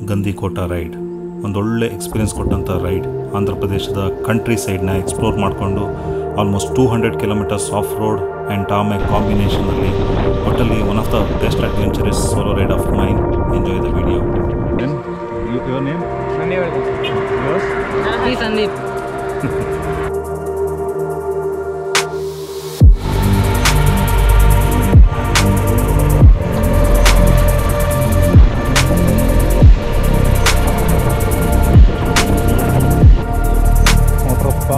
ಗಂದಿಕೋಟ ride ಒಂದೊಳ್ಳೆ experience ಕೊಟ್ಟಂಥ ride Andhra ಪ್ರದೇಶದ ಕಂಟ್ರಿ ಸೈಡ್ನ ಎಕ್ಸ್ಪ್ಲೋರ್ ಮಾಡಿಕೊಂಡು almost two hundred kilometres off road and tarmac ಕಾಂಬಿನೇಷನಲ್ಲಿ ಒಟ್ಟಲ್ಲಿ one of the best adventurous solo ride of mine enjoy the video then your name ಈ ಸಂದೀಪ್ ನೋಡ್ರಪ್ಪ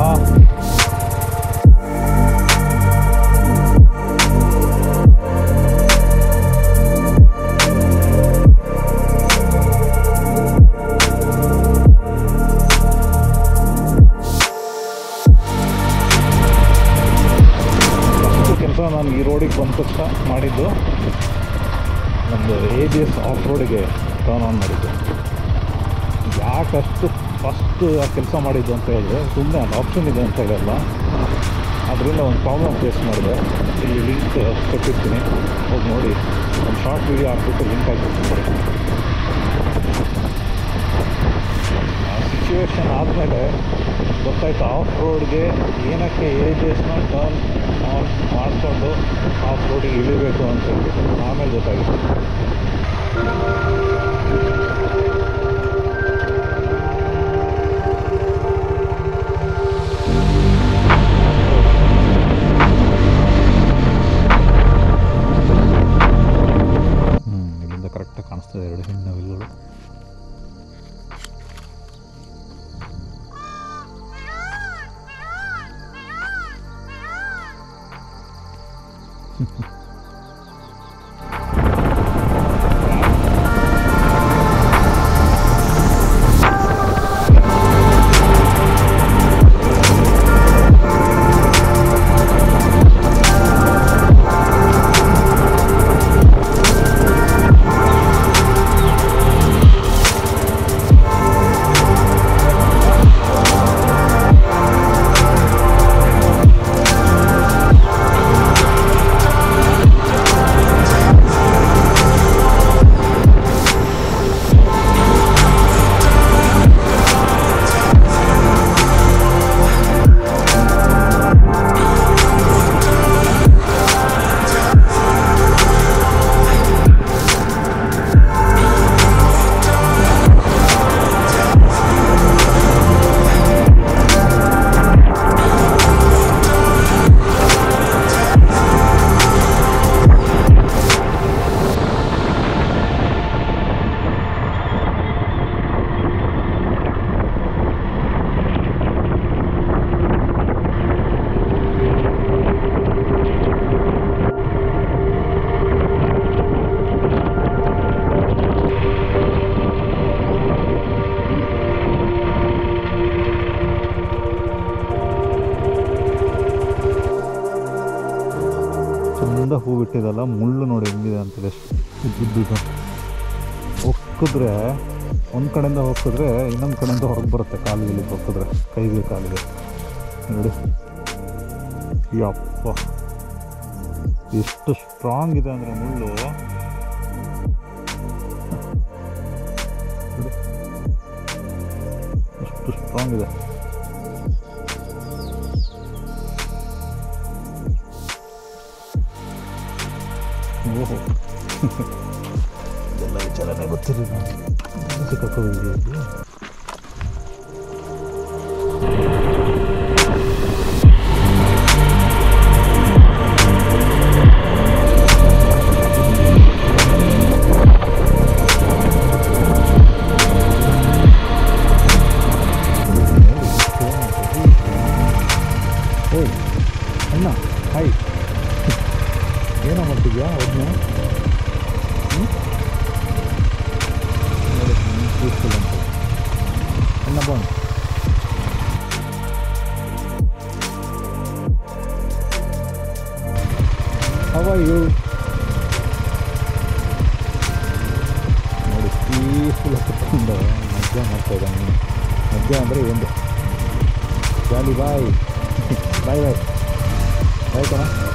first ಕೆಲಸ ನಾನು ಈ ರೋಡಿಗೆ ಬಂದ ತಕ್ಷಣ ಮಾಡಿದ್ದು ನಮ್ಮದು ಎ ಬಿ ಎಸ್ ಆಫ್ ರೋಡಿಗೆ ಟರ್ನ್ ಆನ್ ಮಾಡಿದ್ದು ಯಾಕಷ್ಟು ಫಸ್ಟ್ ಆ ಕೆಲಸ ಮಾಡಿದ್ದು ಅಂತ ಹೇಳಿದ್ರೆ ಸುಮ್ಮನೆ ಅದು ಆಪ್ಷನ್ ಇದೆ ಅಂತ ಹೇಳಲ್ಲ ಅದರಿಂದ ಒಂದು ಪ್ರಾಬ್ಲಮ್ ಫೇಸ್ ಮಾಡಿದೆ ಇಲ್ಲಿ ಲಿಂಕ್ ಕೊಟ್ಟಿರ್ತೀನಿ ಹೋಗಿ ನೋಡಿ ಒಂದು ಶಾರ್ಟ್ ವೀಡಿಯೋ ಹಾಕ್ಬಿಟ್ಟು ಲಿಂಕ್ ಹಾಕಿರ್ತೀನಿ ಆ ಸಿಚುವೇಶನ್ ಆದಮೇಲೆ ಗೊತ್ತಾಯ್ತು ಆಫ್ ರೋಡ್ಗೆ ಏನಕ್ಕೆ ಎ ಬಿ ಎಸ್ನ ಟರ್ನ್ ಆನ್ ಮಾಡಿಕೊಂಡು ಆಫ್ ರೋಡಿಗೆ ಇಳಿಬೇಕು ಅಂತ ಹೇಳಿ ಆಮೇಲೆ ಗೊತ್ತಾಗಿತ್ತು ಹ್ಞೂ ಇಲ್ಲಿಂದ ಕರೆಕ್ಟಾಗಿ ಕಾಣಿಸ್ತದೆ ಎರಡು ಹೆಣ್ಣು ನವಿಲುಗಳು ಚಂದ ಹೂ ಬಿಟ್ಟಿದಲ್ಲ ಮುಳ್ಳು ನೋಡಿ ಹೆಂಗಿದೆ ಅಂತೇಳಿ ಎಷ್ಟು ಉದ್ದುದ್ದು ಹೊಕ್ಕಿದ್ರೆ ಒಂದು ಕಡೆಯಿಂದ ಹೊಕ್ಕಿದ್ರೆ ಇನ್ನೊಂದು ಕಡೆಯಿಂದ ಹೊರಗೆ ಬರುತ್ತೆ ಕಾಲಿಗೆ ಹೊಕ್ಕಿದ್ರೆ ಕೈಗೆ ಕಾಲಿಗೆ ನೋಡಿ ಯಪ್ಪ ಎಷ್ಟು ಸ್ಟ್ರಾಂಗ್ ಇದೆ ಅಂದರೆ ಮುಳ್ಳು ನೋಡಿ. ಎಷ್ಟು ಸ್ಟ್ರಾಂಗ್ ಇದೆ ಓಹೋ ಇದೆಲ್ಲ ವಿಚಾರನೇ ಗೊತ್ತಿರಲಿಲ್ಲ ಸಿಕ್ಕಾಕೊಂಡಿದ್ದೀವಿ ಇಲ್ಲಿ ಓಯ್ ಅಣ್ಣ ಹಾಯ್ ಏನೋ ಮಾಡ್ತಿದ್ಯಾ ಒಬ್ಬನೇ ಪೀಸ್ಫುಲ್ ಅಂತ ಅಣ್ಣ ಬಂದು ಹವ ಯು ನೋಡಿ ಪೀಸ್ಫುಲ್ ಕುತ್ಕೊಂಡು ಮಜ್ಜಾ ಮಾಡ್ತಾ ಇದ್ದಾನೆ ಮಜ್ಜಾ ಅಂದರೆ ಒಂದು ಜಾಲಿ ಬಾಯ್ ಬಾಯ್ ಬಾಯ್ ಬಾಯ್ ಕಣ